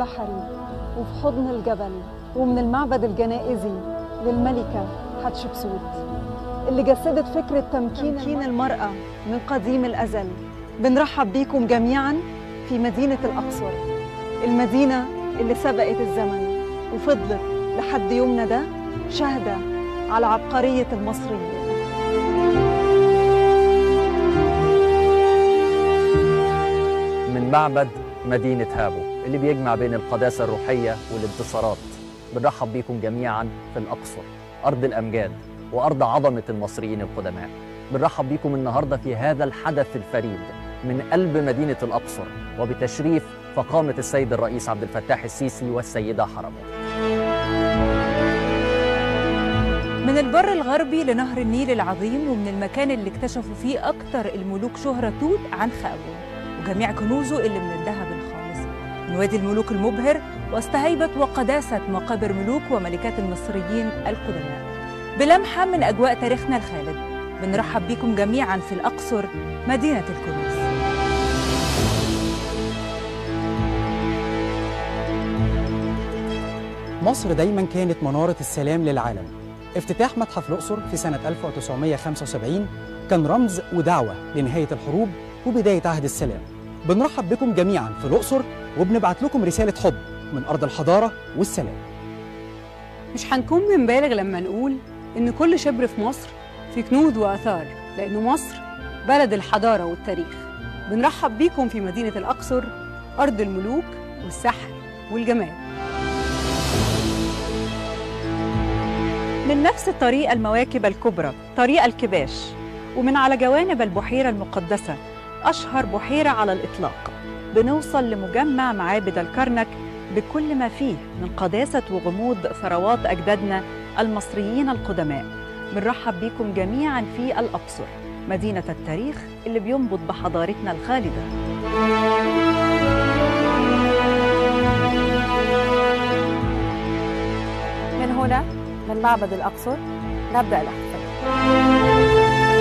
البحري وفي حضن الجبل ومن المعبد الجنائزي للملكة حتشبسوت اللي جسدت فكرة تمكين, تمكين المرأة من قديم الأزل بنرحب بيكم جميعا في مدينة الأقصر المدينة اللي سبقت الزمن وفضلت لحد يومنا ده شاهدة على عبقرية المصريين من معبد مدينة هابو اللي بيجمع بين القداسة الروحية والانتصارات بنرحب بيكم جميعا في الأقصر أرض الأمجاد وأرض عظمة المصريين القدماء بنرحب بيكم النهاردة في هذا الحدث الفريد من قلب مدينة الأقصر وبتشريف فقامة السيد الرئيس عبد الفتاح السيسي والسيدة حرمه من البر الغربي لنهر النيل العظيم ومن المكان اللي اكتشفوا فيه أكتر الملوك شهرة توت عنخ آمون وجميع كنوزه اللي من الذهب الخالص من وادي الملوك المبهر وسط هيبة وقداسة مقابر ملوك وملكات المصريين القدماء بلمحة من أجواء تاريخنا الخالد بنرحب بكم جميعا في الأقصر مدينة الكنوز مصر دايما كانت منارة السلام للعالم افتتاح متحف الأقصر في سنة 1975 كان رمز ودعوة لنهاية الحروب وبداية عهد السلام بنرحب بكم جميعا في الأقصر وبنبعت لكم رسالة حب من أرض الحضارة والسلام مش هنكون بنبالغ لما نقول إن كل شبر في مصر في كنوز وآثار لأن مصر بلد الحضارة والتاريخ بنرحب بيكم في مدينة الأقصر أرض الملوك والسحر والجمال من نفس الطريق المواكب الكبرى طريق الكباش ومن على جوانب البحيرة المقدسة أشهر بحيرة على الإطلاق بنوصل لمجمع معابد الكرنك بكل ما فيه من قداسة وغموض ثروات أجدادنا المصريين القدماء بنرحب بكم جميعا في الأقصر مدينة التاريخ اللي بينبض بحضارتنا الخالدة من هنا من معبد الأقصر نبدأ الاحتفال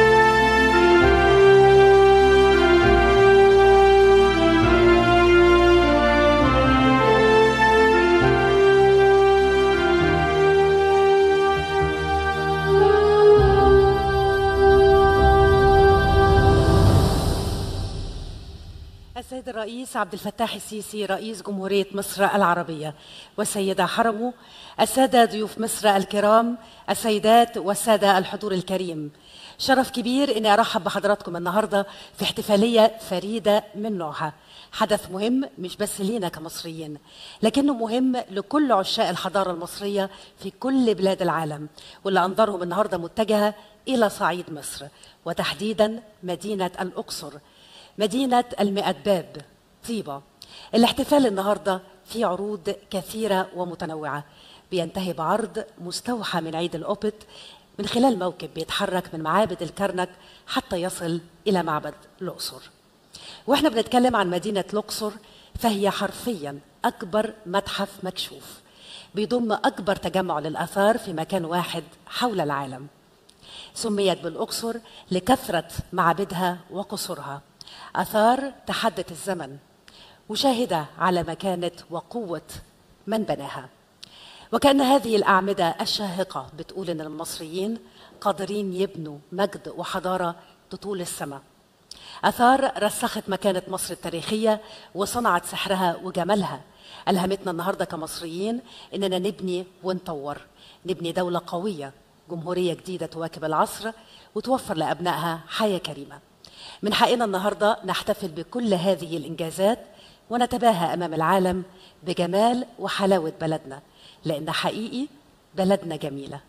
السيد الرئيس عبد الفتاح السيسي رئيس جمهورية مصر العربية والسيدة حرمه السادة ضيوف مصر الكرام السيدات والسادة الحضور الكريم شرف كبير اني ارحب بحضراتكم النهارده في احتفاليه فريده من نوعها حدث مهم مش بس لينا كمصريين لكنه مهم لكل عشاق الحضاره المصريه في كل بلاد العالم واللي انظارهم النهارده متجهه الى صعيد مصر وتحديدا مدينه الاقصر مدينة المئة باب طيبة الاحتفال النهاردة فيه عروض كثيرة ومتنوعة بينتهي بعرض مستوحى من عيد الأوبت من خلال موكب بيتحرك من معابد الكرنك حتى يصل إلى معبد الأقصر وإحنا بنتكلم عن مدينة الأقصر فهي حرفيا أكبر متحف مكشوف بيضم أكبر تجمع للآثار في مكان واحد حول العالم سميت بالأقصر لكثرة معابدها وقصورها آثار تحدت الزمن وشاهدة على مكانة وقوة من بناها وكأن هذه الأعمدة الشاهقة بتقول إن المصريين قادرين يبنوا مجد وحضارة تطول السماء آثار رسخت مكانة مصر التاريخية وصنعت سحرها وجمالها ألهمتنا النهاردة كمصريين إننا نبني ونطور نبني دولة قوية جمهورية جديدة تواكب العصر وتوفر لأبنائها حياة كريمة من حقنا النهارده نحتفل بكل هذه الانجازات ونتباهى امام العالم بجمال وحلاوه بلدنا لان حقيقي بلدنا جميله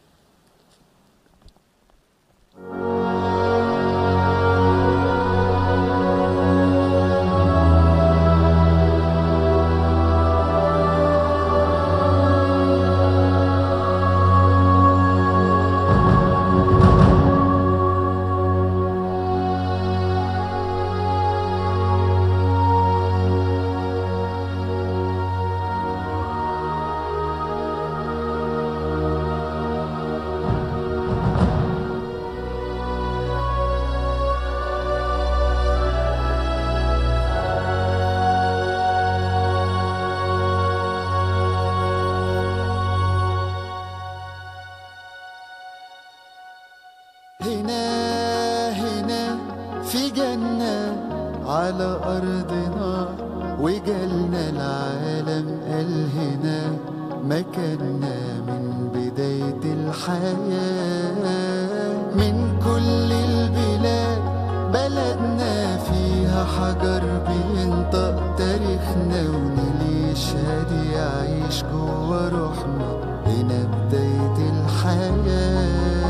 ربنا وجالنا العالم قال هنا مكاننا من بداية الحياة من كل البلاد بلدنا فيها حجر بينطق تاريخنا ونلي يشهد يعيش جوا روحنا هنا بداية الحياة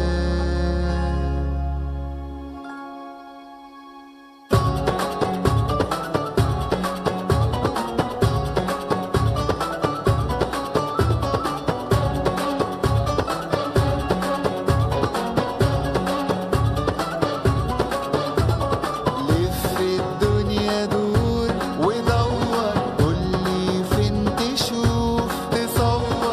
لف الدنيا دور ودور قولي فين تشوف تصور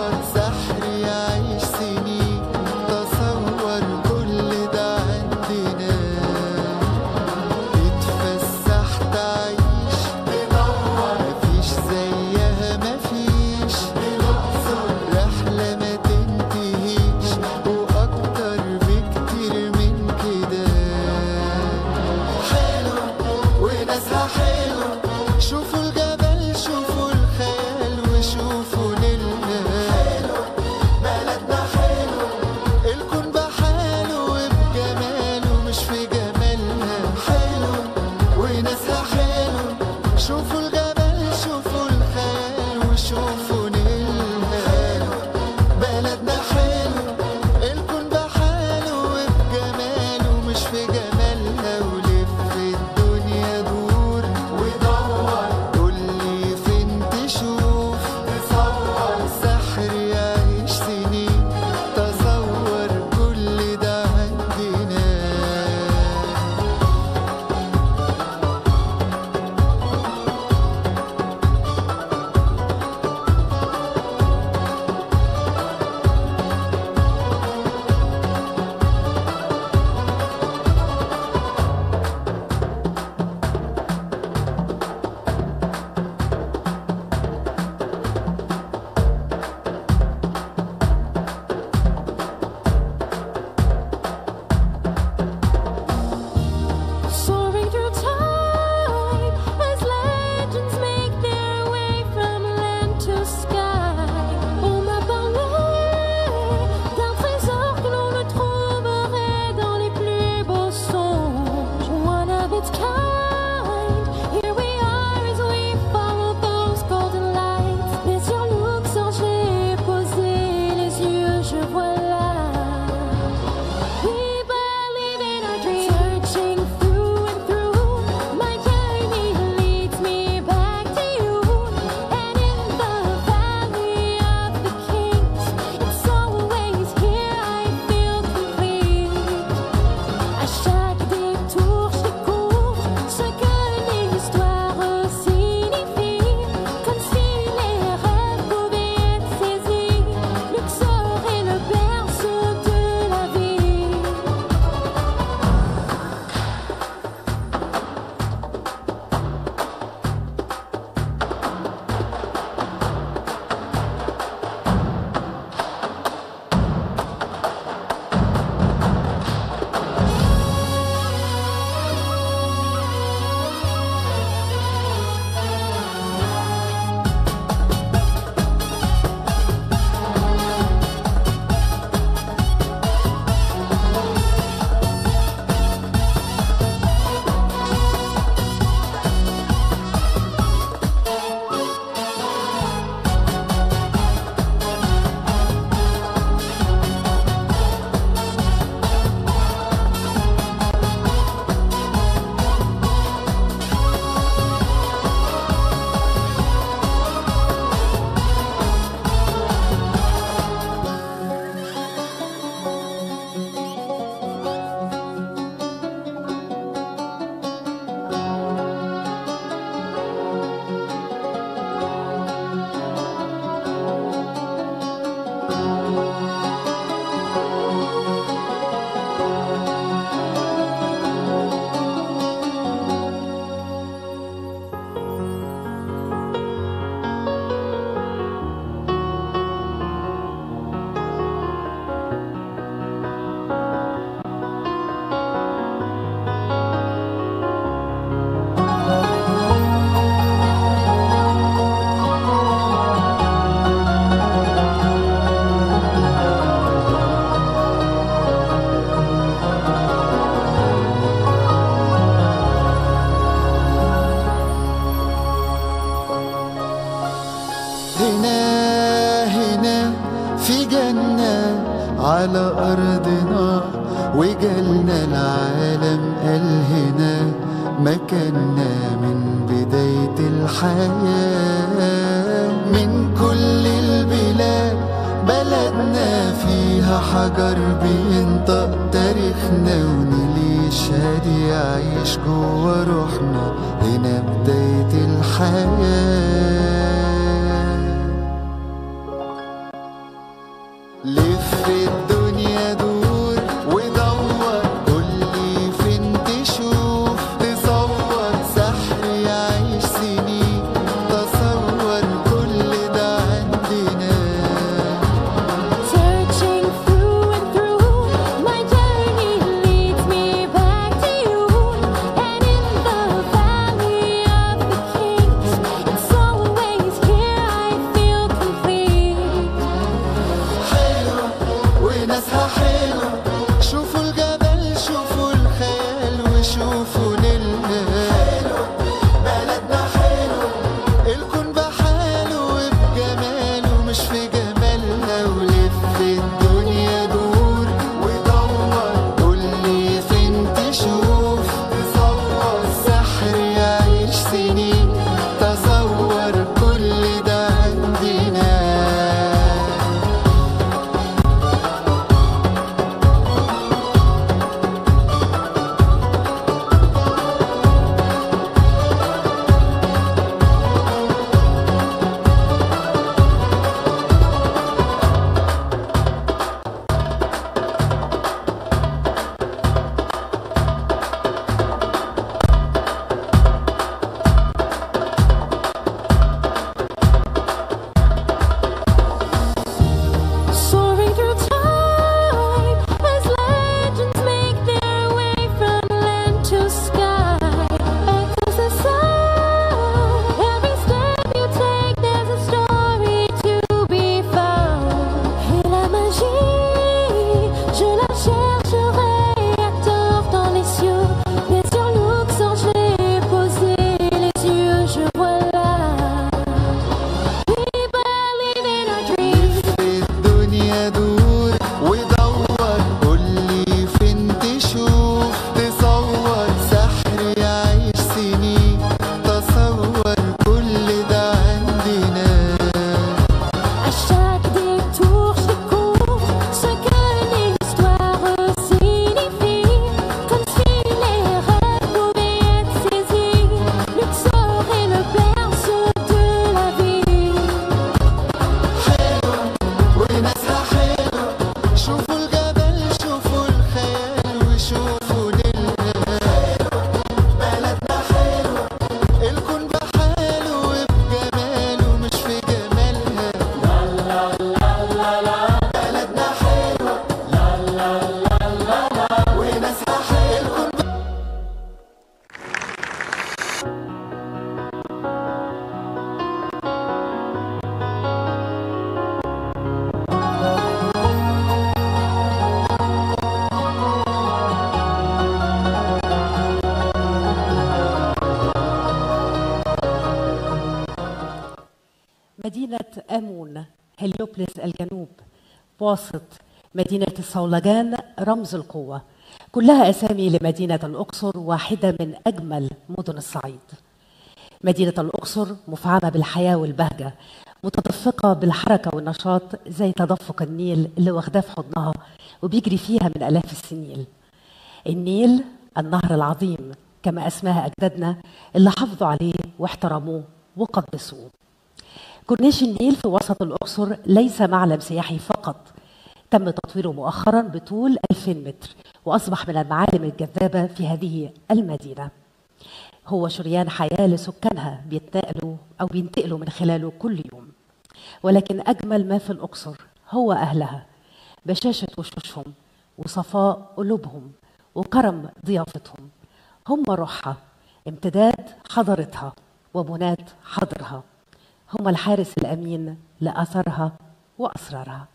هنا هنا في جنة على أرضنا وجالنا العالم قال هنا مكاننا من بداية الحياة من كل البلاد بلدنا فيها حجر بينطق تاريخنا ونلي يشهد يعيش جوا روحنا هنا بداية الحياة لف الدنيا دور ودور قولي فين تشوف تصور سحر يعيش سنين تصور كل ده عندنا Searching through and through, my journey leads me back to you. And in the valley of the kings, it's always here I feel complete. حلو وناسها حلو شوفوا الجبل شوفوا الخيال وشوفوا نيلنا حلو بلدنا حلو الكون بحاله وبجماله مش في جمالنا ولف الدنيا دور ودور قولي فين تشوف تصور سحر يعيش سنين تصور كل ده عندنا Soaring through time as legends make their way from land to sky. Echoes the sound. Every step you take, there's a story to be found. Et la magie, je la chercherai à tort dans les cieux. Mais sur Luxor, j'ai posé les yeux, je vois là. We believe in our dreams. في الدنيا دور ودور قولي فين تشوف تصور سحر يعيش سنين تصور كل ده عندنا À chaque détour, je découvre ce que l'histoire signifie. Comme si les rêves pouvaient être saisis. Luxor est le berceau de la vie. وناسها حلو شوفوا الجبل شوفوا الخيال وشوفوا نيلنا بلدنا حلو الكون بحاله وبجماله مش في جمالها بلدنا حلو وناسها حلو مدينة آمون هليوبلس الجنوب واسط مدينة الصولجان رمز القوة كلها أسامي لمدينة الأقصر واحدة من أجمل مدن الصعيد مدينة الأقصر مفعمة بالحياة والبهجة متدفقة بالحركة والنشاط زي تدفق النيل اللي واخداه في حضنها وبيجري فيها من آلاف السنين النيل النهر العظيم كما أسماها أجدادنا اللي حافظوا عليه واحترموه وقدسوه كورنيش النيل في وسط الأقصر ليس معلم سياحي فقط تم تطويره مؤخرا بطول 2000 متر وأصبح من المعالم الجذابة في هذه المدينة هو شريان حياة لسكانها بيتنقلوا أو بينتقلوا من خلاله كل يوم ولكن أجمل ما في الأقصر هو أهلها بشاشة وشوشهم وصفاء قلوبهم وكرم ضيافتهم هم روحها امتداد حضارتها وبنات حضرها هم الحارس الأمين لأثرها وأسرارها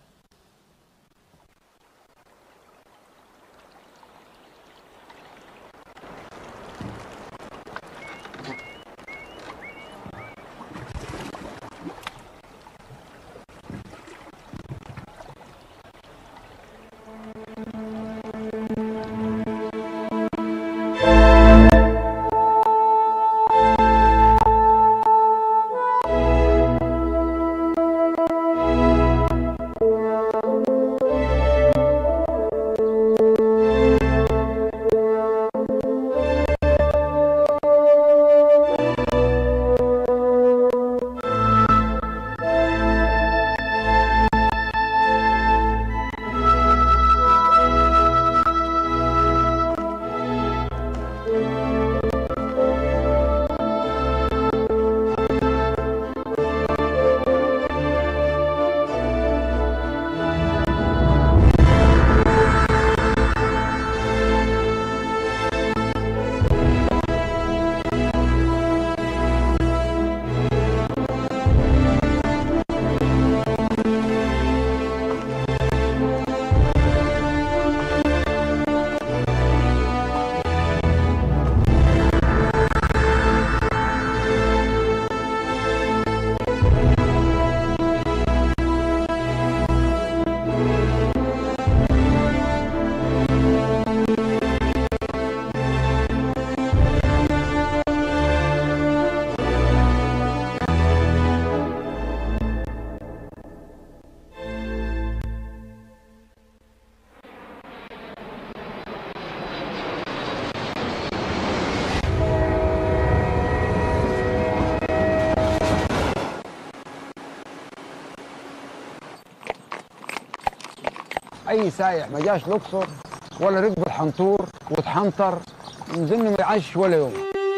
اي سايح ما جاش الاقصر ولا ركب الحنطور واتحنطر نظن ما يعيش ولا يوم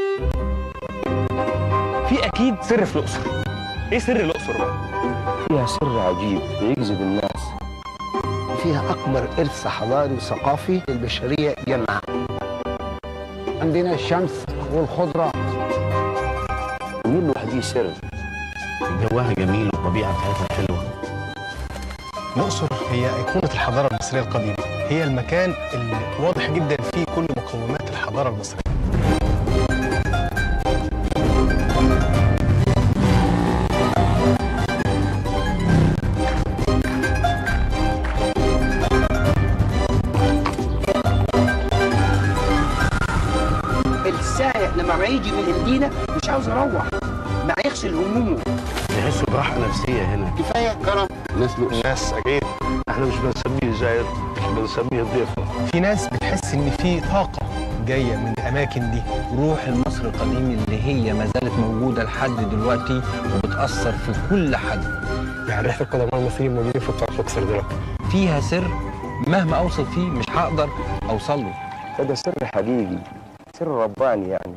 في اكيد سر في الاقصر ايه سر الاقصر بقى فيها سر عجيب بيجذب الناس فيها أكبر إرث حضاري وثقافي للبشرية جمعاء عندنا الشمس والخضره النيل لوحده سر جواها جميل والطبيعة بتاعتها حلوة الأقصر هي أيقونة الحضارة المصرية القديمة هي المكان اللي واضح جدا فيه كل مقومات الحضارة المصرية السائح لما ما يجي من المدينة مش عاوز يروح ما يغسل همومه يحسوا براحة نفسية هنا كفاية كرم ناس ناس أكيد احنا مش بنسميه زائر بنسميه ضيف في ناس بتحس إن في طاقة جاية من الأماكن دي روح المصري القديم اللي هي ما زالت موجودة لحد دلوقتي وبتأثر في كل حد يعني ريحة القدماء المصريين موجودين في بتاع الأقصر دلوقتي فيها سر مهما أوصل فيه مش هقدر أوصل له ده سر حقيقي سر رباني يعني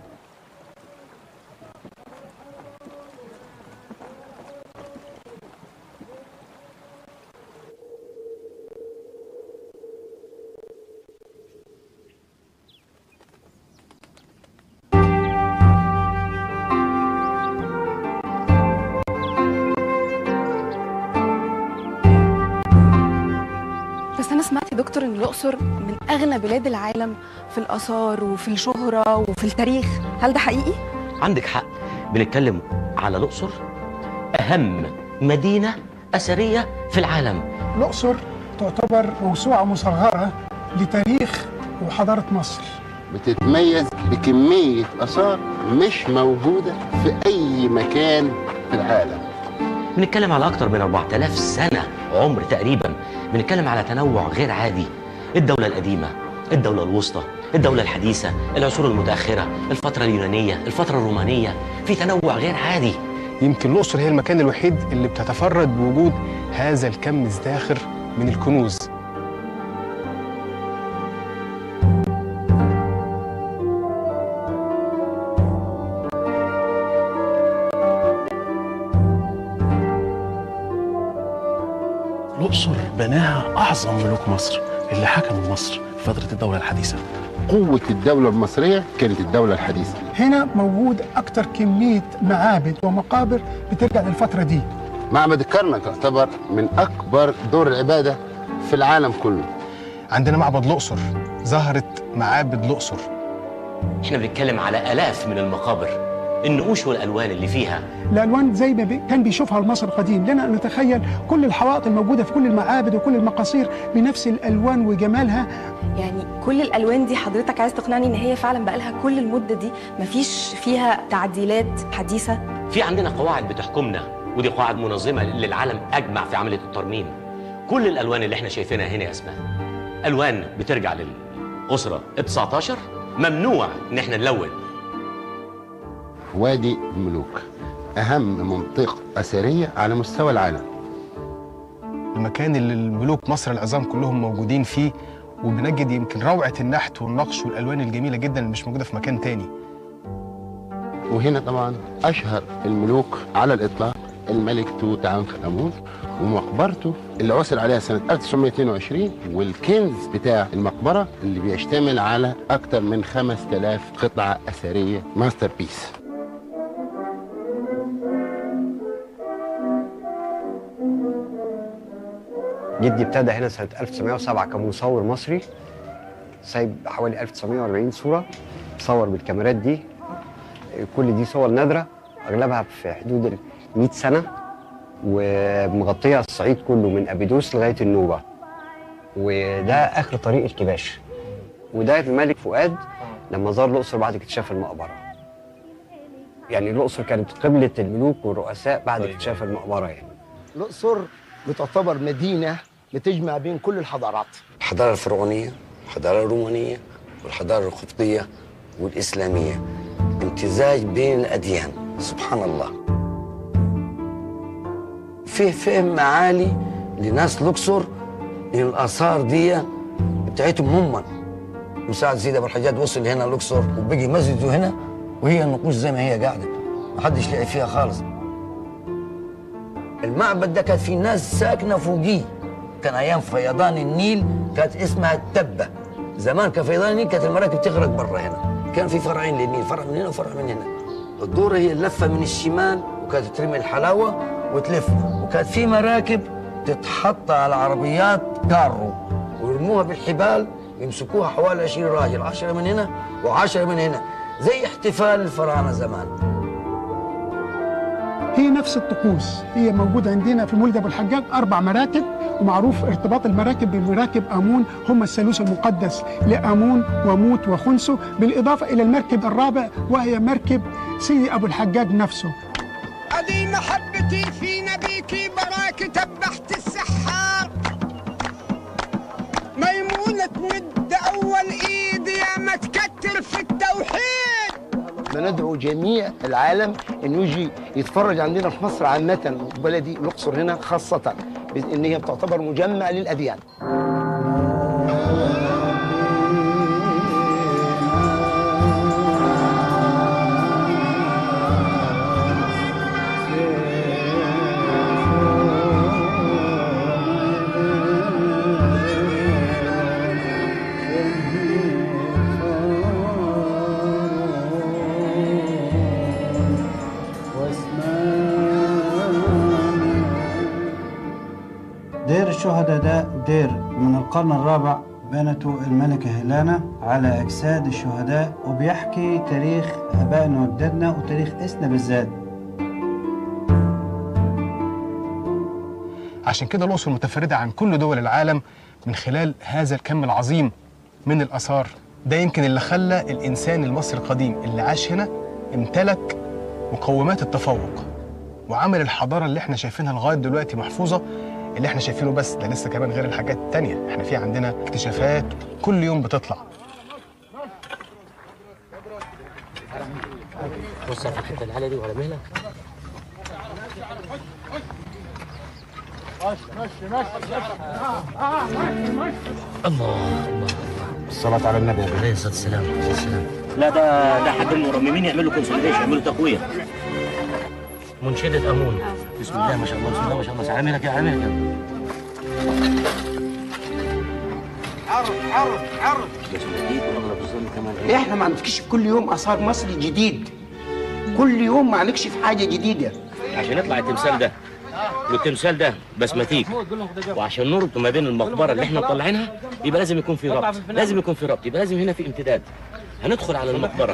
بس انا سمعت يا دكتور ان الاقصر من اغنى بلاد العالم في الاثار وفي الشهره وفي التاريخ هل ده حقيقي عندك حق بنتكلم على الأقصر أهم مدينة أثرية في العالم الأقصر تعتبر موسوعة مصغرة لتاريخ وحضارة مصر بتتميز بكمية آثار مش موجودة في أي مكان في العالم بنتكلم على أكتر من 4000 سنة عمر تقريبا بنتكلم على تنوع غير عادي الدولة القديمة الدولة الوسطى الدولة الحديثة العصور المتأخرة الفترة اليونانية الفترة الرومانية في تنوع غير عادي يمكن الأقصر هي المكان الوحيد اللي بتتفرد بوجود هذا الكم الزاخر من الكنوز الأقصر بناها أعظم ملوك مصر اللي حكموا مصر في فترة الدولة الحديثة قوة الدولة المصرية كانت الدولة الحديثة هنا موجود أكتر كمية معابد ومقابر بترجع للفترة دي معبد الكرنك يعتبر من أكبر دور العبادة في العالم كله عندنا معبد الأقصر ظهرت معابد الأقصر احنا بنتكلم على آلاف من المقابر النقوش والألوان اللي فيها الألوان زي ما بي كان بيشوفها المصري القديم لنا أن نتخيل كل الحوائط الموجودة في كل المعابد وكل المقاصير بنفس الألوان وجمالها يعني كل الالوان دي حضرتك عايز تقنعني ان هي فعلا بقالها كل المده دي مفيش فيها تعديلات حديثه في عندنا قواعد بتحكمنا ودي قواعد منظمة للعالم أجمع في عملية الترميم كل الألوان اللي احنا شايفينها هنا يا أسماء ألوان بترجع للأسرة ال 19 ممنوع إن احنا نلون وادي الملوك أهم منطقة أثرية على مستوى العالم المكان اللي الملوك مصر العظام كلهم موجودين فيه وبنجد يمكن روعة النحت والنقش والألوان الجميلة جدا اللي مش موجودة في مكان تاني وهنا طبعا أشهر الملوك على الإطلاق الملك توت عنخ آمون ومقبرته اللي عثر عليها سنة 1922 والكنز بتاع المقبرة اللي بيشتمل على أكثر من 5000 قطعة أثرية ماستر بيس جدي ابتدى هنا سنة 1907 كمصور مصري سايب حوالي 1940 صورة صور بالكاميرات دي كل دي صور نادرة أغلبها في حدود ال 100 سنة ومغطية الصعيد كله من أبيدوس لغاية النوبة وده آخر طريق الكباش وده الملك فؤاد لما زار الأقصر بعد اكتشاف المقبرة يعني الأقصر كانت قبلة الملوك والرؤساء بعد اكتشاف المقبرة يعني الأقصر بتعتبر مدينة بتجمع بين كل الحضارات الحضارة الفرعونية الحضارة الرومانية والحضارة القبطية والإسلامية امتزاج بين الأديان سبحان الله فيه فهم عالي لناس الأقصر لان الاثار دي بتاعتهم هم مساعد سيدي ابو الحجاج وصل هنا الاقصر وبقي مسجده هنا وهي النقوش زي ما هي قاعده ما حدش لعب فيها خالص المعبد ده كانت فيه ناس ساكنه فوقيه كان ايام فيضان النيل كانت اسمها التبه زمان كان فيضان النيل كانت المراكب تغرق برا هنا كان في فرعين للنيل فرع من هنا وفرع من هنا الدورة هي اللفة من الشمال وكانت ترمي الحلاوة وتلف وكانت في مراكب تتحط على عربيات كارو ويرموها بالحبال يمسكوها حوالي 20 راجل 10 من هنا و10 من هنا زي احتفال الفراعنة زمان هي نفس الطقوس هي موجودة عندنا في مولد أبو الحجاج أربع مراكب ومعروف ارتباط المراكب بمراكب آمون هم الثالوث المقدس لآمون وموت وخنسو بالإضافة إلى المركب الرابع وهي مركب سيدي أبو الحجاج نفسه أدي محبتي في نبيك براك تبحت السحار ميمونة تمد أول إيد يا ما تكتر في التوحيد بندعو جميع العالم انه يجي يتفرج عندنا في مصر عامه وبلدي الاقصر هنا خاصه ان هي بتعتبر مجمع للاديان دير الشهداء ده دير من القرن الرابع بنته الملكة هيلانا على أجساد الشهداء وبيحكي تاريخ آبائنا وأجدادنا وتاريخ إسنا بالذات عشان كده الأقصر متفردة عن كل دول العالم من خلال هذا الكم العظيم من الآثار ده يمكن اللي خلى الإنسان المصري القديم اللي عاش هنا امتلك مقومات التفوق وعمل الحضارة اللي احنا شايفينها لغاية دلوقتي محفوظة اللي احنا شايفينه بس ده لسه كمان غير الحاجات التانية احنا في عندنا اكتشافات كل يوم بتطلع بص في الحته العاليه دي ولا مهلك الله الله الصلاة على النبي عليه الصلاه والسلام عليه الصلاة والسلام. لا ده ده حد المرممين يعملوا كونسوليديشن يعملوا تقويه منشدة أمون بسم الله ما شاء الله بسم الله ما شاء الله على مهلك يا على مهلك يا عرض عرض عرض بس جديد واغلب الظن كمان احنا ما بنكشف كل يوم اثار مصري جديد كل يوم ما نكشف حاجه جديده عشان يطلع التمثال ده والتمثال ده بسماتيك وعشان نربط ما بين المقبره اللي احنا مطلعينها يبقى لازم يكون في ربط لازم يكون في ربط يبقى لازم هنا في امتداد هندخل على المقبره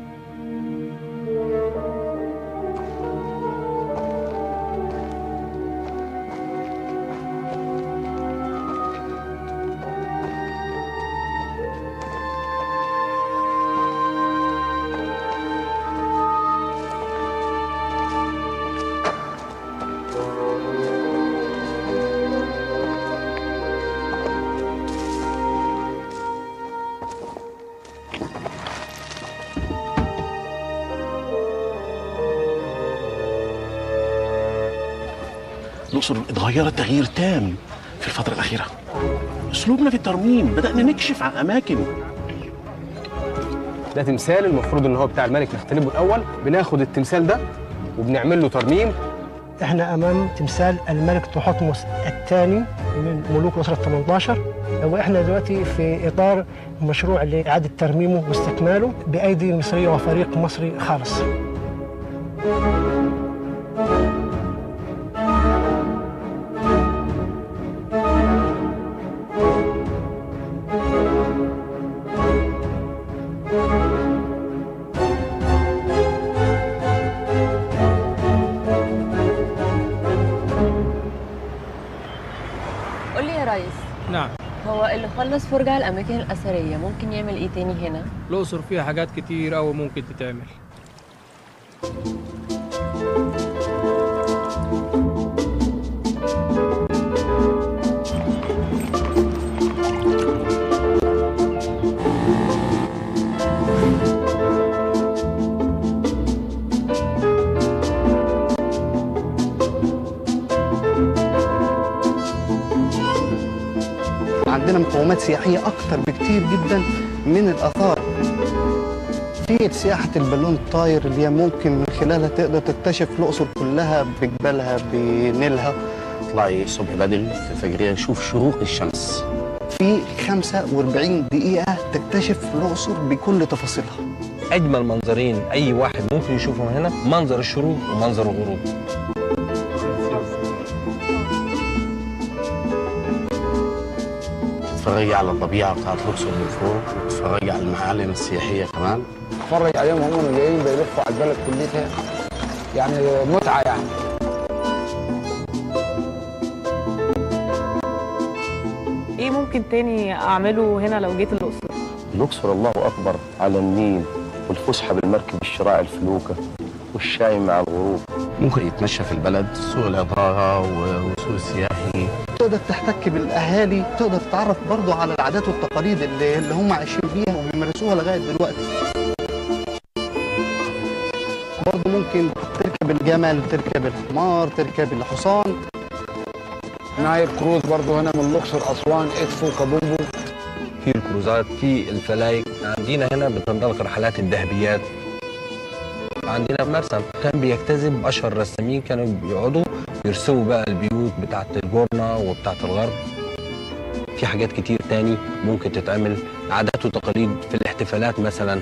الأقصر اتغيرت تغيير تام في الفترة الأخيرة أسلوبنا في الترميم بدأنا نكشف عن أماكن ده تمثال المفروض ان هو بتاع الملك نختلبه الاول بناخد التمثال ده وبنعمل له ترميم احنا امام تمثال الملك تحتمس الثاني من ملوك الاسره ال 18 واحنا دلوقتي في اطار مشروع لاعاده ترميمه واستكماله بايدي مصريه وفريق مصري خالص. قول لي يا ريس نعم هو اللي خلص فرجة على الأماكن الأثرية ممكن يعمل إيه تاني هنا؟ الأقصر فيها حاجات كتير أوي ممكن تتعمل عندنا مقومات سياحيه اكتر بكتير جدا من الاثار في سياحه البالون الطاير اللي هي ممكن من خلالها تقدر تكتشف الاقصر كلها بجبالها بنيلها اطلعي الصبح بدري في الفجريه نشوف شروق الشمس في 45 دقيقه تكتشف الاقصر بكل تفاصيلها اجمل منظرين اي واحد ممكن يشوفهم هنا منظر الشروق ومنظر الغروب تتفرجي على الطبيعه بتاعت الاقصر من فوق وتتفرجي على المعالم السياحيه كمان اتفرج عليهم هم جايين بيلفوا على البلد كلها يعني متعه يعني ايه ممكن تاني اعمله هنا لو جيت الاقصر الأقصر الله أكبر على النيل والفسحة بالمركب الشراع الفلوكة والشاي مع الغروب ممكن يتمشى في البلد سوق العطاره وسوق السياحي تقدر تحتك بالاهالي تقدر تتعرف برضو على العادات والتقاليد اللي, اللي هم عايشين بيها وبيمارسوها لغايه دلوقتي برضو ممكن تركب الجمل تركب الحمار تركب الحصان نايل كروز برضو هنا من الاقصر اسوان ادفو كابومبو في الكروزات في الفلايك عندنا هنا بتنطلق رحلات الذهبيات عندنا مرسم كان بيجتذب اشهر الرسامين كانوا بيقعدوا يرسموا بقى البيوت بتاعت الجورنة وبتاعت الغرب في حاجات كتير تاني ممكن تتعمل عادات وتقاليد في الاحتفالات مثلا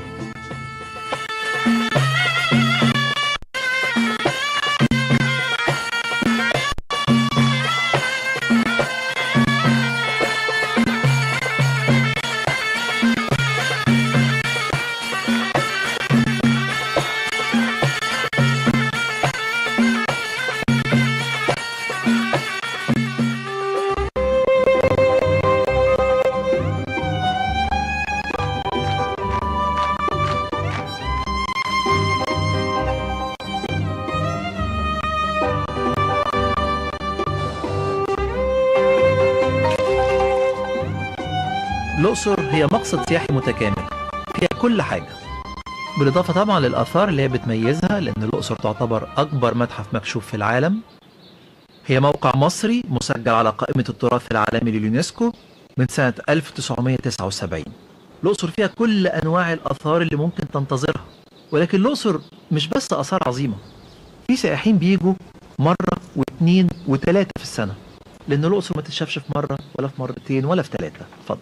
الأقصر هي مقصد سياحي متكامل فيها كل حاجة بالإضافة طبعا للآثار اللي هي بتميزها لأن الأقصر تعتبر أكبر متحف مكشوف في العالم هي موقع مصري مسجل على قائمة التراث العالمي لليونسكو من سنة 1979 الأقصر فيها كل أنواع الآثار اللي ممكن تنتظرها ولكن الأقصر مش بس آثار عظيمة في سائحين بيجوا مرة واثنين وثلاثة في السنة لأن الأقصر ما تتشافش في مرة ولا في مرتين ولا في ثلاثة اتفضل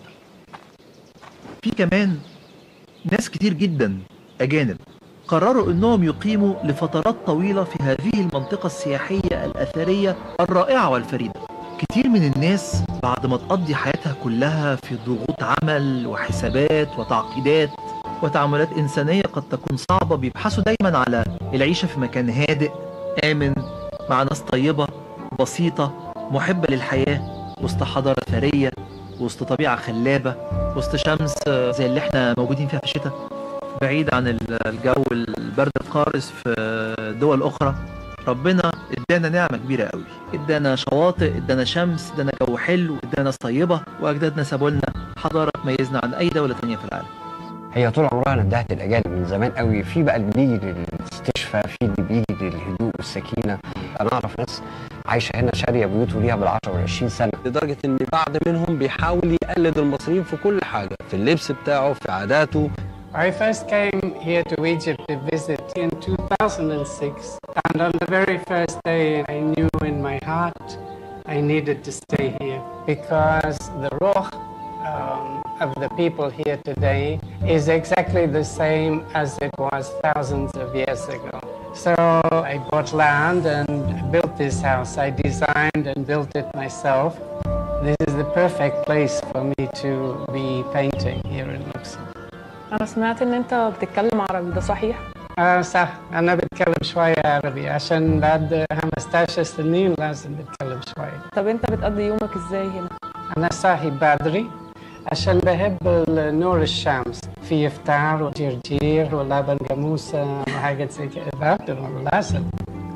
في كمان ناس كتير جدا أجانب قرروا أنهم يقيموا لفترات طويلة في هذه المنطقة السياحية الأثرية الرائعة والفريدة كتير من الناس بعد ما تقضي حياتها كلها في ضغوط عمل وحسابات وتعقيدات وتعاملات إنسانية قد تكون صعبة بيبحثوا دايما على العيشة في مكان هادئ آمن مع ناس طيبة بسيطة محبة للحياة وسط حضارة ثرية وسط طبيعة خلابة وسط شمس زي اللي احنا موجودين فيها في الشتاء بعيد عن الجو البرد القارس في دول أخرى ربنا ادانا نعمة كبيرة قوي ادانا شواطئ ادانا شمس ادانا جو حلو ادانا ناس طيبة واجدادنا سابوا لنا حضارة تميزنا عن اي دولة تانية في العالم هي طول عمرها ندهت الاجانب من زمان قوي في بقى اللي بيجي للاستشفاء في اللي بيجي للهدوء والسكينه انا اعرف ناس عايشه هنا شاريه بيوت وليها بال10 وال20 سنه لدرجة إن بعض منهم بيحاول يقلد المصريين في كل حاجة في اللبس بتاعه في عاداته I first came here to Egypt to visit in 2006, and on the very first day, I knew in my heart I needed to stay here because the ruh um, of the people here today is exactly the same as it was thousands of years ago. So I bought land and built this house. I designed and built it myself. This is the perfect place for me to be painting here in Luxor. انا سمعت ان انت بتتكلم عربي ده صحيح آه صح أنا بتكلم شوية عربي عشان بعد 15 سنين لازم بتكلم شوية طب انت بتقضي يومك ازاي هنا أنا صاحي بدري عشان بحب نور الشمس في إفطار وجرجير ولبن جاموسة وحاجات زي كده باكل لازم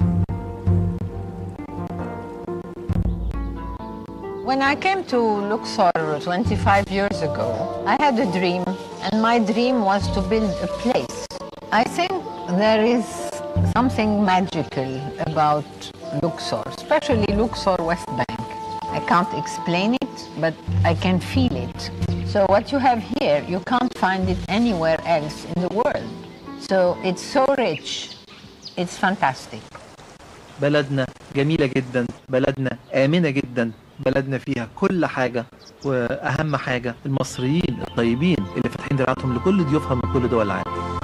When I came to Luxor 25 years ago, I had a dream, and my dream was to build a place. I think there is something magical about Luxor, especially Luxor West Bank. I can't explain it, but I can feel it. it. So what you have here, you can't find it anywhere else in the world. So it's so rich. It's fantastic. بلدنا جميلة جدا بلدنا آمنة جدا بلدنا فيها كل حاجة وأهم حاجة المصريين الطيبين اللي فاتحين دراعاتهم لكل ضيوفها من كل دول العالم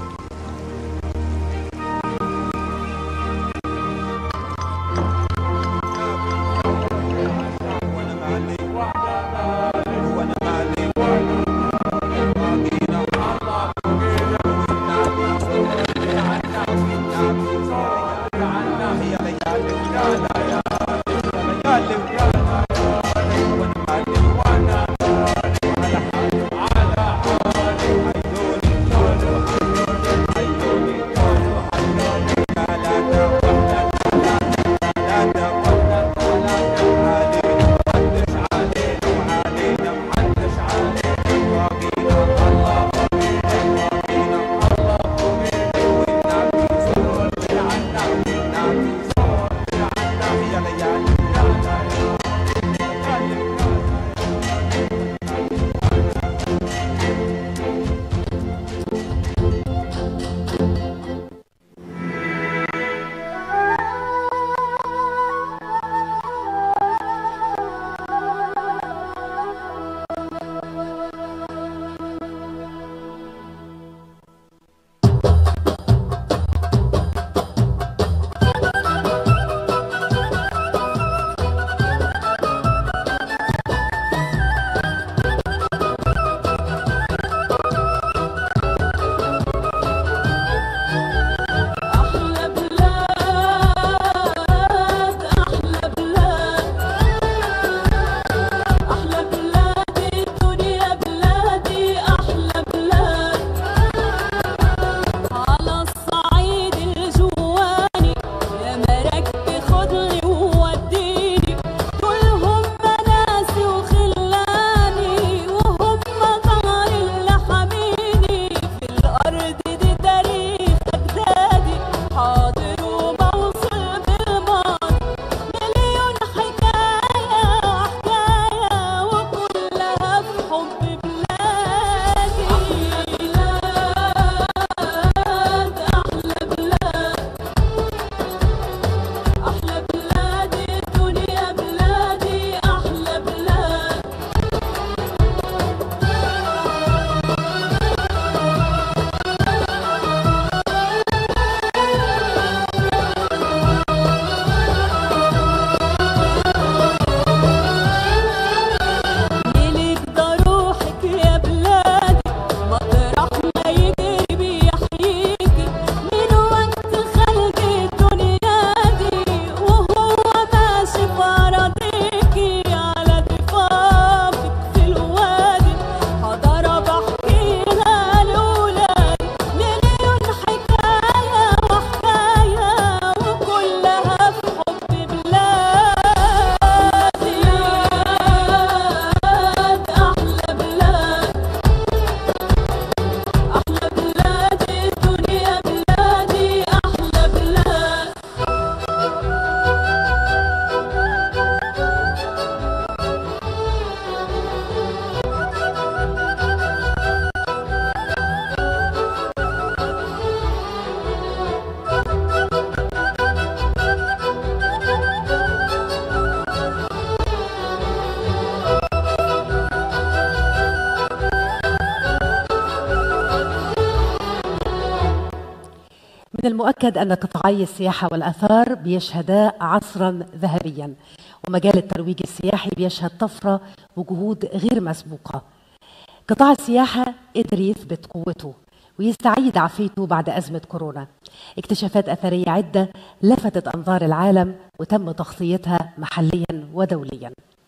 من المؤكد أن قطاعي السياحة والآثار بيشهدا عصرا ذهبيا ومجال الترويج السياحي بيشهد طفرة وجهود غير مسبوقة قطاع السياحة قدر يثبت قوته ويستعيد عافيته بعد أزمة كورونا اكتشافات أثرية عدة لفتت أنظار العالم وتم تغطيتها محليا ودوليا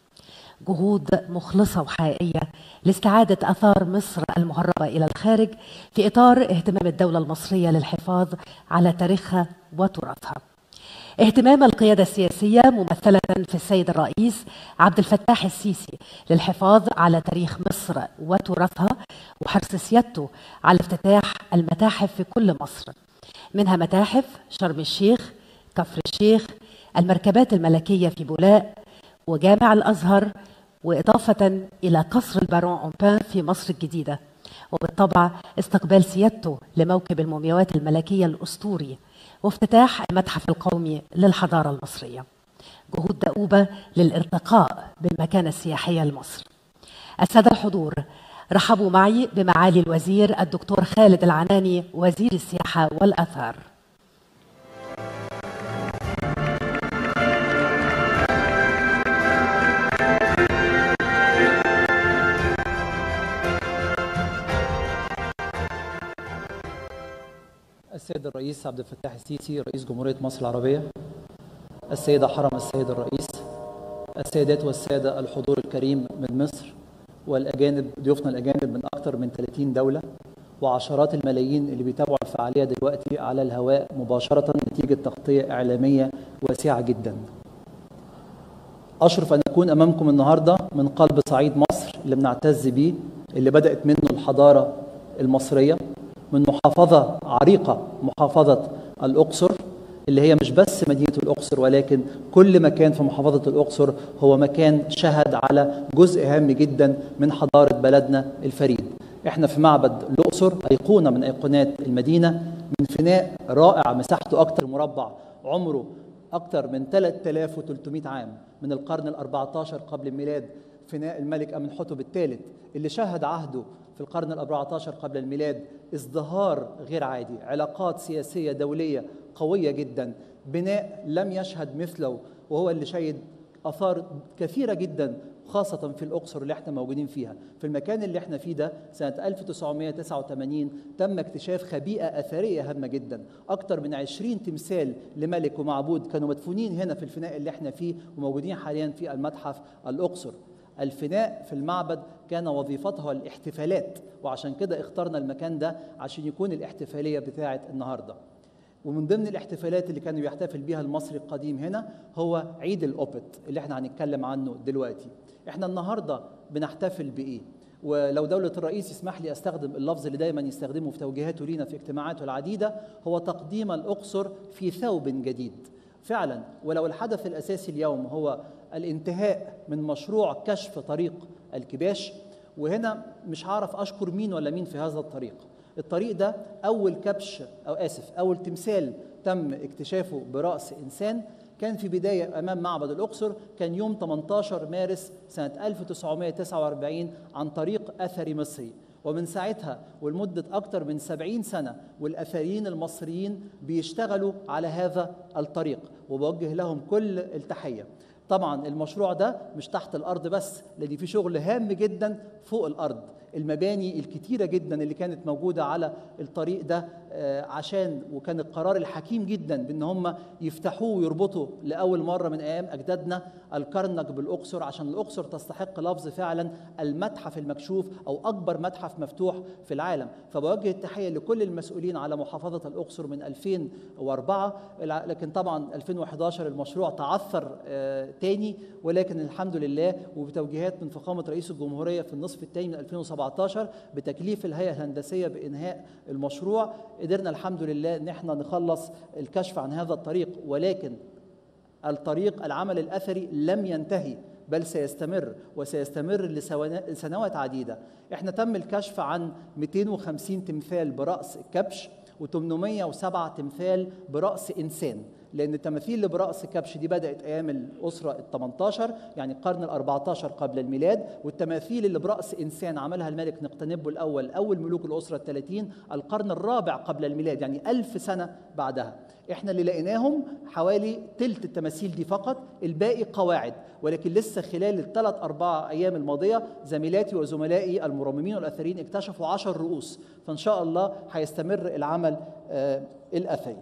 جهود مخلصة وحقيقية لاستعادة آثار مصر المهربة إلى الخارج في إطار اهتمام الدولة المصرية للحفاظ على تاريخها وتراثها اهتمام القيادة السياسية ممثلة في السيد الرئيس عبد الفتاح السيسي للحفاظ على تاريخ مصر وتراثها وحرص سيادته على افتتاح المتاحف في كل مصر منها متاحف شرم الشيخ كفر الشيخ المركبات الملكية في بولاق وجامع الأزهر وإضافة إلى قصر البارون أومبان في مصر الجديدة وبالطبع استقبال سيادته لموكب المومياوات الملكية الأسطوري وافتتاح المتحف القومي للحضارة المصرية جهود دؤوبة للارتقاء بالمكانة السياحية لمصر السادة الحضور رحبوا معي بمعالي الوزير الدكتور خالد العناني وزير السياحة والآثار السيد الرئيس عبد الفتاح السيسي رئيس جمهورية مصر العربية السيدة حرم السيد الرئيس السيدات والسادة الحضور الكريم من مصر والأجانب ضيوفنا الأجانب من أكثر من 30 دولة وعشرات الملايين اللي بيتابعوا الفعالية دلوقتي على الهواء مباشرة نتيجة تغطية إعلامية واسعة جدا أشرف أن أكون أمامكم النهاردة من قلب صعيد مصر اللي بنعتز بيه اللي بدأت منه الحضارة المصرية من محافظة عريقة محافظة الأقصر اللي هي مش بس مدينة الأقصر ولكن كل مكان في محافظة الأقصر هو مكان شهد على جزء هام جدا من حضارة بلدنا الفريد احنا في معبد الأقصر أيقونة من أيقونات المدينة من فناء رائع مساحته أكتر مربع عمره أكثر من 3300 عام من القرن ال14 قبل الميلاد فناء الملك أمنحتب الثالث اللي شهد عهده في القرن ال14 قبل الميلاد ازدهار غير عادي علاقات سياسية دولية قوية جدا بناء لم يشهد مثله وهو اللي شهد آثار كثيرة جدا خاصة في الأقصر اللي احنا موجودين فيها في المكان اللي احنا فيه ده سنة 1989 تم اكتشاف خبيئة أثرية هامة جدا أكثر من 20 تمثال لملك ومعبود كانوا مدفونين هنا في الفناء اللي احنا فيه وموجودين حاليا في المتحف الأقصر الفناء في المعبد كان وظيفتها الاحتفالات وعشان كده اخترنا المكان ده عشان يكون الاحتفالية بتاعة النهارده ومن ضمن الاحتفالات اللي كانوا بيحتفل بيها المصري القديم هنا هو عيد الأوبت اللي احنا هنتكلم عنه دلوقتي احنا النهارده بنحتفل بإيه؟ ولو دولة الرئيس يسمح لي استخدم اللفظ اللي دايما يستخدمه في توجيهاته لينا في اجتماعاته العديدة هو تقديم الأقصر في ثوب جديد فعلا ولو الحدث الأساسي اليوم هو الانتهاء من مشروع كشف طريق الكباش وهنا مش هعرف أشكر مين ولا مين في هذا الطريق الطريق ده أول كبش أو آسف أول تمثال تم اكتشافه برأس إنسان كان في بداية أمام معبد الأقصر كان يوم 18 مارس سنة 1949 عن طريق أثري مصري ومن ساعتها ولمدة أكثر من 70 سنة والأثريين المصريين بيشتغلوا على هذا الطريق وبوجه لهم كل التحية طبعا المشروع ده مش تحت الأرض بس لأن في شغل هام جدا فوق الأرض المباني الكتيرة جدا اللي كانت موجودة على الطريق ده عشان وكان القرار الحكيم جدا بان هم يفتحوه ويربطوا لاول مره من ايام اجدادنا الكرنك بالاقصر عشان الاقصر تستحق لفظ فعلا المتحف المكشوف او اكبر متحف مفتوح في العالم فبوجه التحيه لكل المسؤولين على محافظه الاقصر من 2004 لكن طبعا 2011 المشروع تعثر تاني ولكن الحمد لله وبتوجيهات من فخامه رئيس الجمهوريه في النصف الثاني من 2017 بتكليف الهيئه الهندسيه بانهاء المشروع قدرنا الحمد لله ان احنا نخلص الكشف عن هذا الطريق ولكن الطريق العمل الاثري لم ينتهي بل سيستمر وسيستمر لسنوات عديده احنا تم الكشف عن 250 تمثال براس كبش و807 تمثال براس انسان لان التماثيل اللي براس كبش دي بدات ايام الاسره ال 18 يعني القرن ال 14 قبل الميلاد والتماثيل اللي براس انسان عملها الملك نقتنبو الاول اول ملوك الاسره ال 30 القرن الرابع قبل الميلاد يعني ألف سنه بعدها احنا اللي لقيناهم حوالي تلت التماثيل دي فقط الباقي قواعد ولكن لسه خلال الثلاث اربع ايام الماضيه زميلاتي وزملائي المرممين والاثريين اكتشفوا عشر رؤوس فان شاء الله هيستمر العمل آه الاثري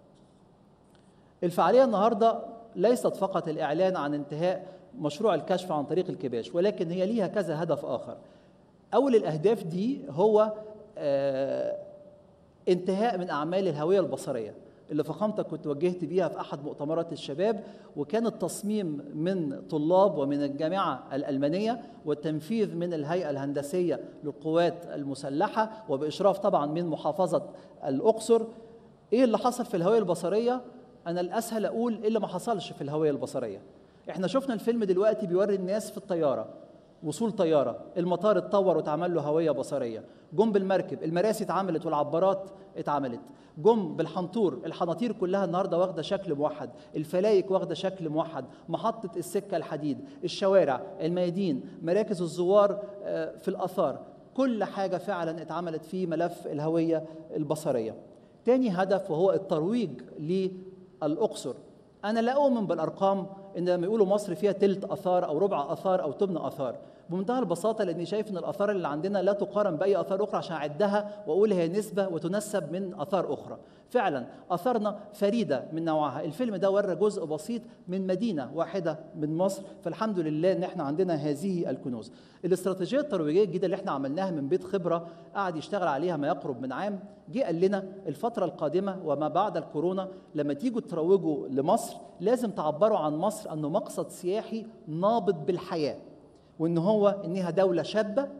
الفعاليه النهارده ليست فقط الاعلان عن انتهاء مشروع الكشف عن طريق الكباش ولكن هي ليها كذا هدف اخر اول الاهداف دي هو آه انتهاء من اعمال الهويه البصريه اللي فخامتك كنت وجهت بيها في احد مؤتمرات الشباب وكان التصميم من طلاب ومن الجامعه الالمانيه والتنفيذ من الهيئه الهندسيه للقوات المسلحه وباشراف طبعا من محافظه الاقصر ايه اللي حصل في الهويه البصريه انا الاسهل اقول ايه اللي ما حصلش في الهويه البصريه احنا شفنا الفيلم دلوقتي بيوري الناس في الطياره وصول طياره المطار اتطور واتعمل له هويه بصريه جم بالمركب المراسي اتعملت والعبارات اتعملت جم بالحنطور الحناطير كلها النهارده واخده شكل موحد الفلايك واخده شكل موحد محطه السكه الحديد الشوارع الميادين مراكز الزوار آه، في الاثار كل حاجه فعلا اتعملت في ملف الهويه البصريه تاني هدف وهو الترويج للاقصر انا لا اؤمن بالارقام ان لما يقولوا مصر فيها تلت اثار او ربع اثار او تمن اثار بمنتهى البساطه لاني شايف ان الاثار اللي عندنا لا تقارن باي اثار اخرى عشان اعدها واقول هي نسبه وتنسب من اثار اخرى فعلا اثارنا فريده من نوعها الفيلم ده ورى جزء بسيط من مدينه واحده من مصر فالحمد لله ان احنا عندنا هذه الكنوز الاستراتيجيه الترويجيه الجديده اللي احنا عملناها من بيت خبره قعد يشتغل عليها ما يقرب من عام جه قال لنا الفتره القادمه وما بعد الكورونا لما تيجوا تروجوا لمصر لازم تعبروا عن مصر انه مقصد سياحي نابض بالحياه وان هو انها دوله شابه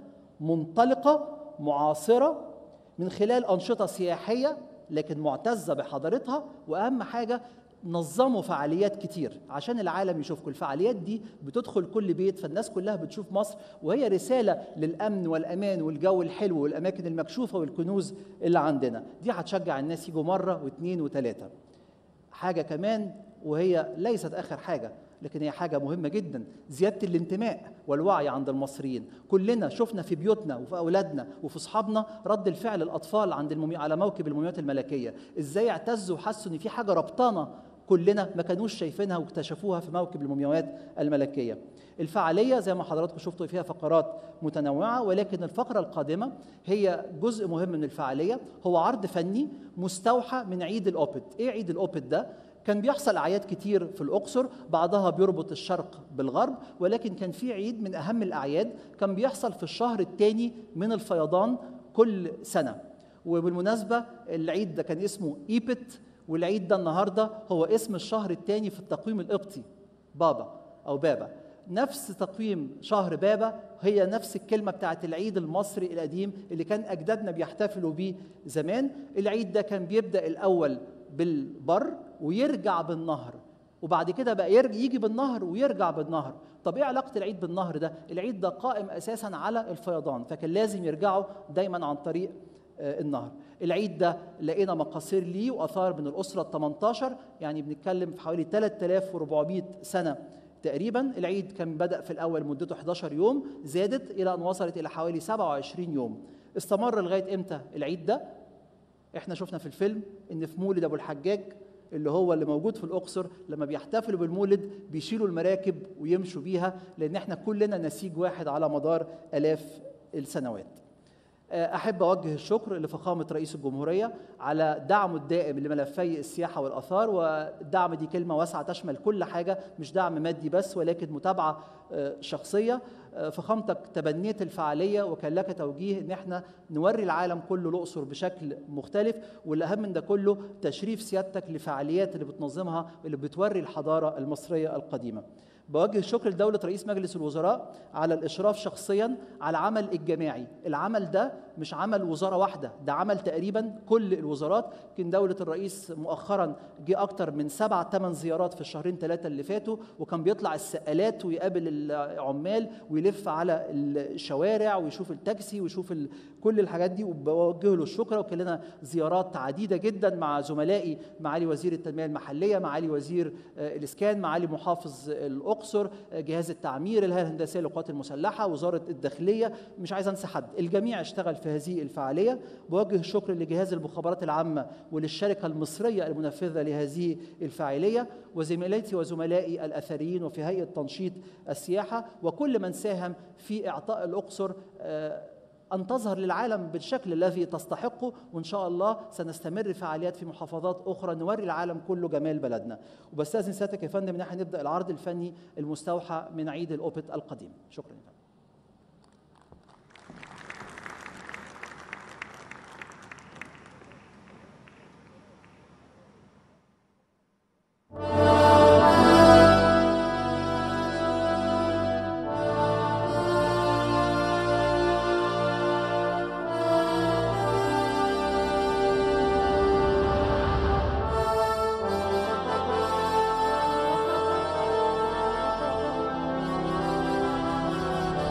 منطلقه معاصره من خلال انشطه سياحيه لكن معتزه بحضارتها واهم حاجه نظموا فعاليات كتير عشان العالم يشوفكم الفعاليات دي بتدخل كل بيت فالناس كلها بتشوف مصر وهي رساله للامن والامان والجو الحلو والاماكن المكشوفه والكنوز اللي عندنا دي هتشجع الناس يجوا مره واثنين وثلاثه حاجه كمان وهي ليست اخر حاجه لكن هي حاجة مهمة جدا زيادة الانتماء والوعي عند المصريين كلنا شفنا في بيوتنا وفي أولادنا وفي أصحابنا رد الفعل الأطفال عند المومي... على موكب المومياوات الملكية إزاي اعتزوا وحسوا إن في حاجة ربطانة كلنا ما كانوش شايفينها واكتشفوها في موكب المومياوات الملكية الفعالية زي ما حضراتكم شفتوا فيها فقرات متنوعة ولكن الفقرة القادمة هي جزء مهم من الفعالية هو عرض فني مستوحى من عيد الأوبت إيه عيد الأوبت ده؟ كان بيحصل اعياد كتير في الاقصر بعضها بيربط الشرق بالغرب ولكن كان في عيد من اهم الاعياد كان بيحصل في الشهر الثاني من الفيضان كل سنه وبالمناسبه العيد ده كان اسمه ايبت والعيد ده النهارده هو اسم الشهر الثاني في التقويم القبطي بابا او بابا نفس تقويم شهر بابا هي نفس الكلمة بتاعت العيد المصري القديم اللي كان أجدادنا بيحتفلوا بيه زمان العيد ده كان بيبدأ الأول بالبر ويرجع بالنهر وبعد كده بقى يرجع يجي بالنهر ويرجع بالنهر طب ايه علاقه العيد بالنهر ده العيد ده قائم اساسا على الفيضان فكان لازم يرجعوا دايما عن طريق النهر العيد ده لقينا مقاصير ليه واثار من الاسره ال 18 يعني بنتكلم في حوالي 3400 سنه تقريبا العيد كان بدا في الاول مدته 11 يوم زادت الى ان وصلت الى حوالي 27 يوم استمر لغايه امتى العيد ده احنا شفنا في الفيلم ان في مولد ابو الحجاج اللي هو اللي موجود في الاقصر لما بيحتفلوا بالمولد بيشيلوا المراكب ويمشوا بيها لان احنا كلنا نسيج واحد على مدار الاف السنوات احب اوجه الشكر لفخامه رئيس الجمهوريه على دعمه الدائم لملفي السياحه والاثار والدعم دي كلمه واسعه تشمل كل حاجه مش دعم مادي بس ولكن متابعه شخصيه فخامتك تبنيت الفعاليه وكان لك توجيه ان احنا نوري العالم كله الاقصر بشكل مختلف والاهم من ده كله تشريف سيادتك لفعاليات اللي بتنظمها اللي بتوري الحضاره المصريه القديمه بوجه الشكر لدولة رئيس مجلس الوزراء على الإشراف شخصيا على العمل الجماعي العمل ده مش عمل وزارة واحدة ده عمل تقريبا كل الوزارات كان دولة الرئيس مؤخرا جه أكتر من سبع ثمان زيارات في الشهرين ثلاثة اللي فاتوا وكان بيطلع السقالات ويقابل العمال ويلف على الشوارع ويشوف التاكسي ويشوف ال... كل الحاجات دي وبوجه له الشكر وكان لنا زيارات عديدة جدا مع زملائي معالي وزير التنمية المحلية معالي وزير الإسكان معالي محافظ الأقصر الاقصر جهاز التعمير الهيئه الهندسيه للقوات المسلحه وزاره الداخليه مش عايز انسى حد الجميع اشتغل في هذه الفعاليه بوجه الشكر لجهاز المخابرات العامه وللشركه المصريه المنفذه لهذه الفعاليه وزميلاتي وزملائي الاثريين وفي هيئه تنشيط السياحه وكل من ساهم في اعطاء الاقصر أن تظهر للعالم بالشكل الذي تستحقه وإن شاء الله سنستمر فعاليات في محافظات أخرى نوري العالم كله جمال بلدنا وبستأذن سيادتك يا فندم إن احنا نبدأ العرض الفني المستوحى من عيد الأوبت القديم شكرا يا فندم Thank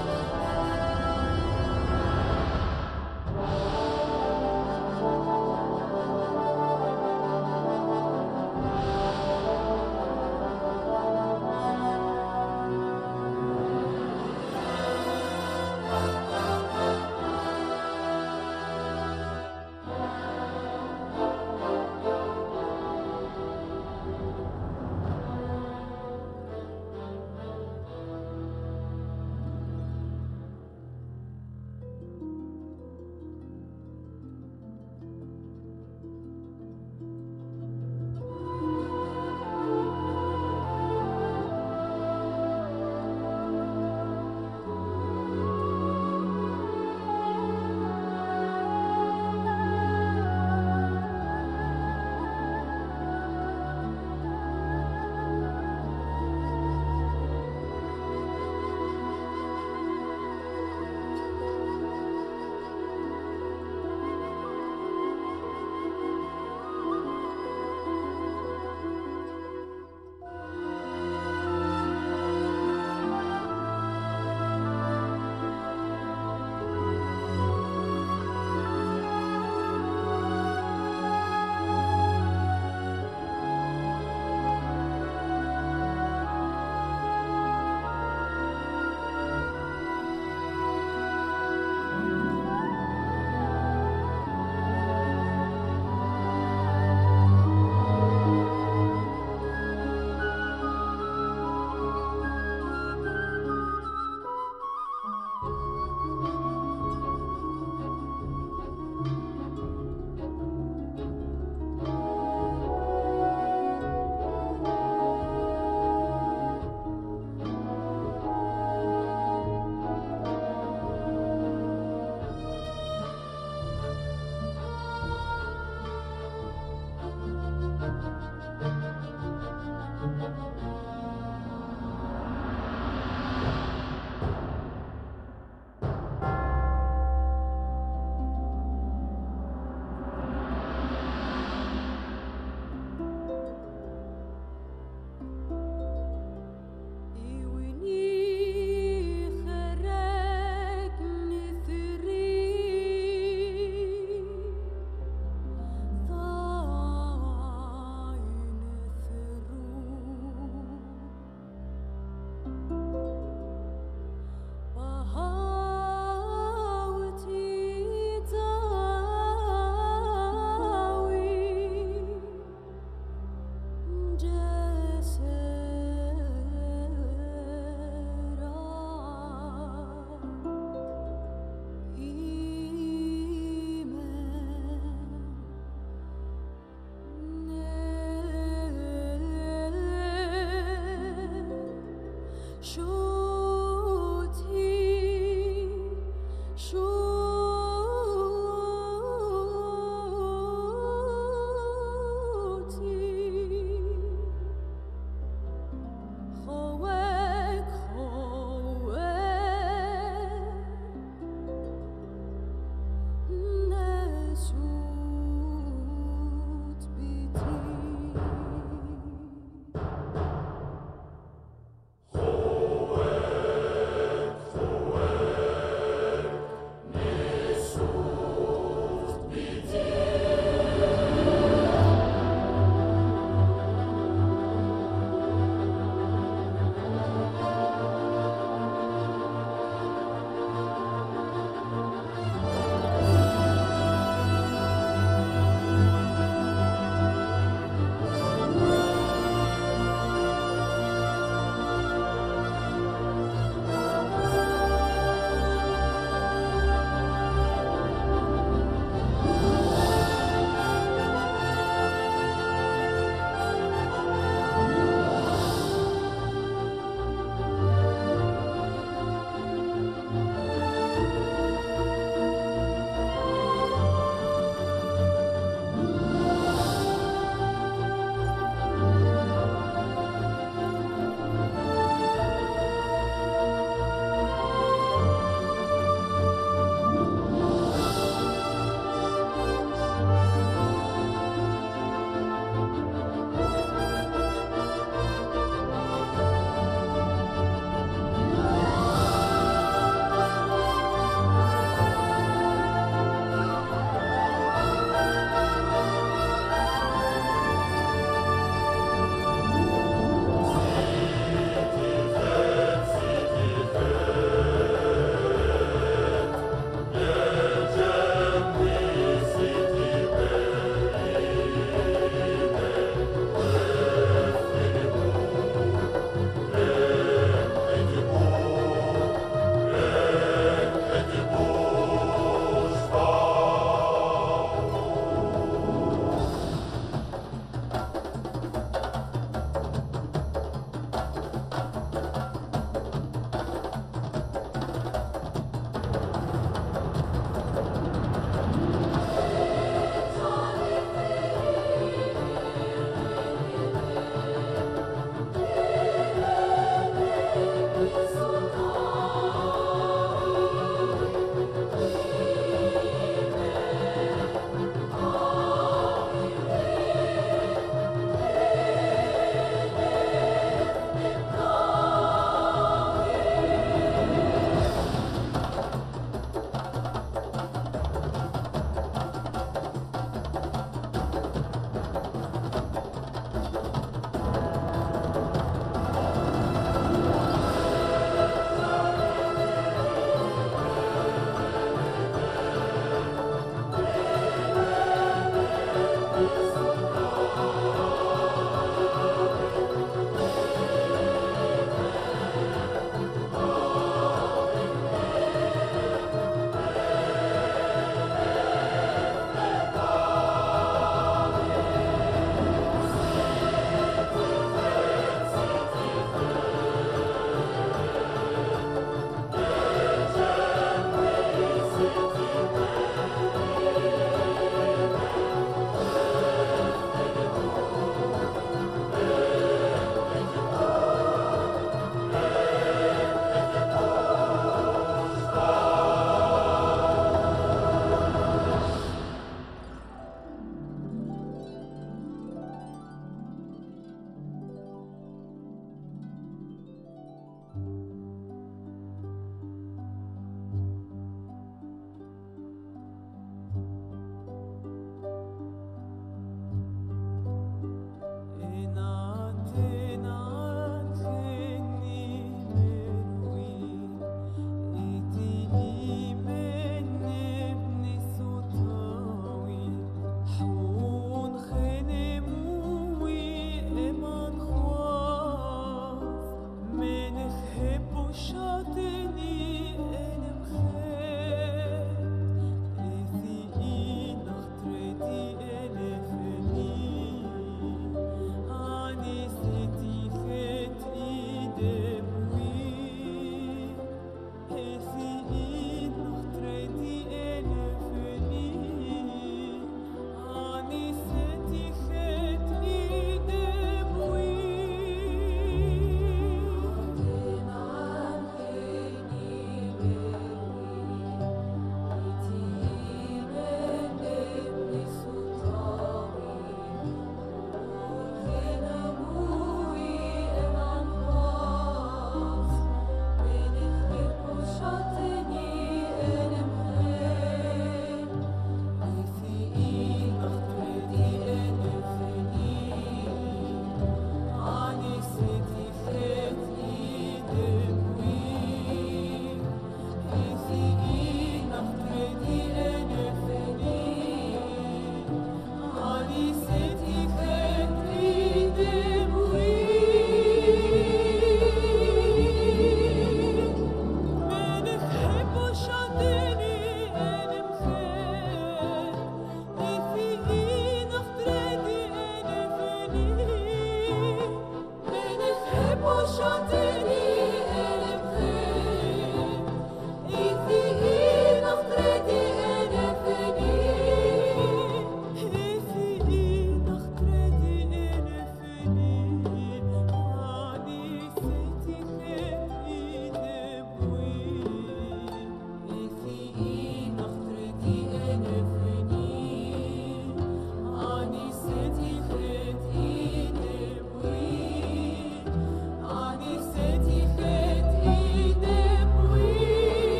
City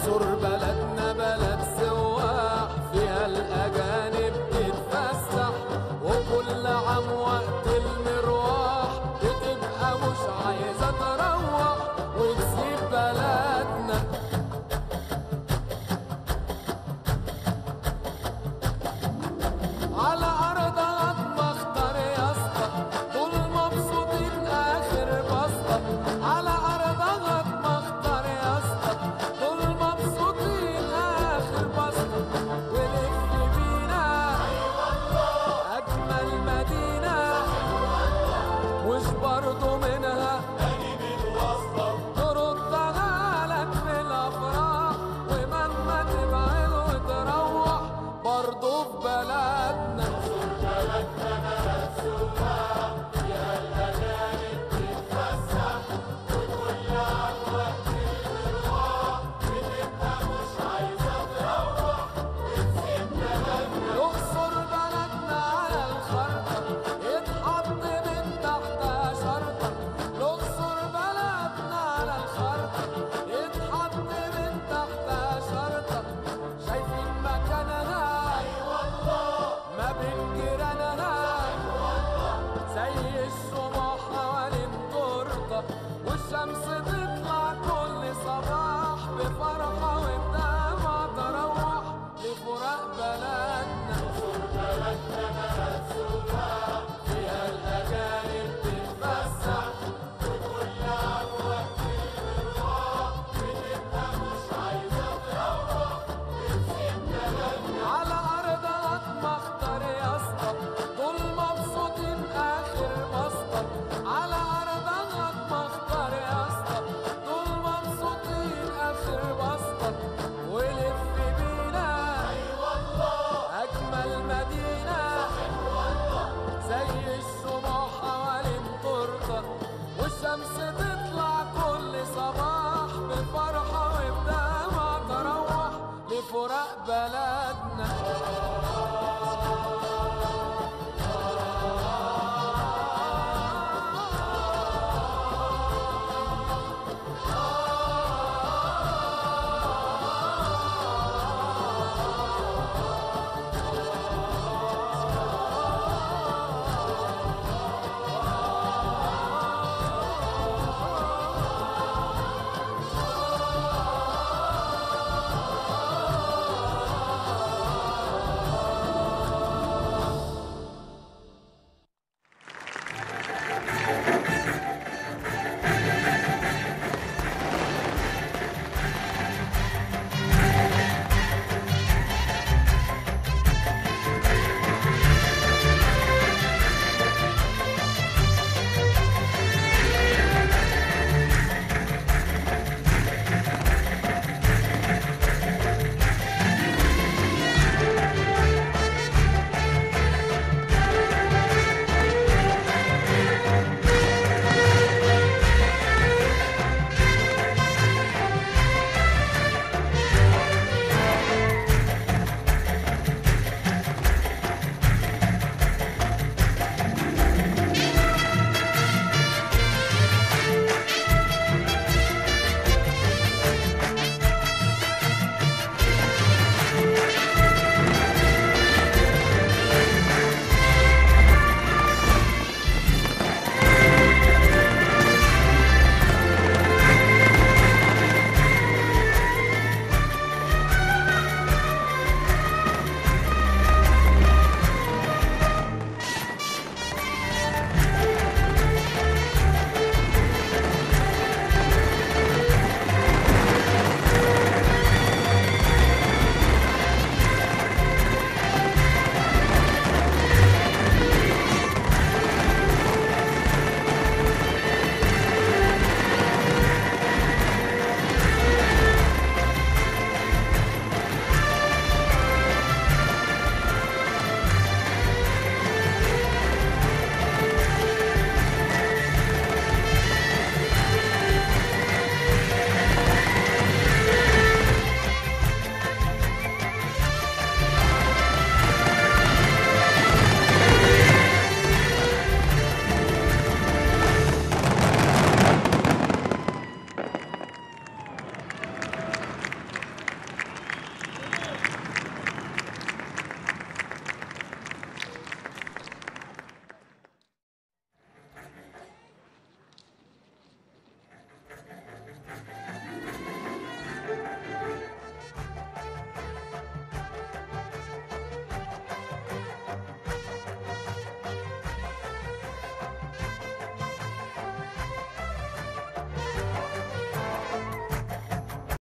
الأقصر بلدنا بلد سواح فيها الأجانب تتفسح وكل عام وقت المروح بتبقى مش عايزة تروح وتسيب بلدنا على أرضها مختار يا اسطى دول مبسوطين آخر بسطة على أرضها مختار يا اسطى دول مبسوطين آخر بسطة ولف بينا أجمل مدينة مش برضو منها تردها لك في الأفراح ومهما تبعد وتروح برضو في بلدنا الأقصر بلدنا على الخرطة يتحط من تحتها شرطة الأقصر بلدنا على الخرطة يتحط من تحتها شرطة شايفين مكانها ما بين جيرانها زي الشموع حوالين تورته والشمس تطلع كل صباح بفرحة والدمع تروح لفراق بلدنا فيها الأجانب تتفسح وكل عام وقت المروح بتبقى مش عايزة تروح وتسيب بلدنا على أرضها مختار يا اسطى دول مبسوطين آخر بسطة على أرضها مختار يا اسطى دول مبسوطين آخر بسطة ولف بينا أجمل مدينة زي الشموع حوالين تورته والشمس تطلع كل صباح بفرحة وبدمع تروح لفراق بلد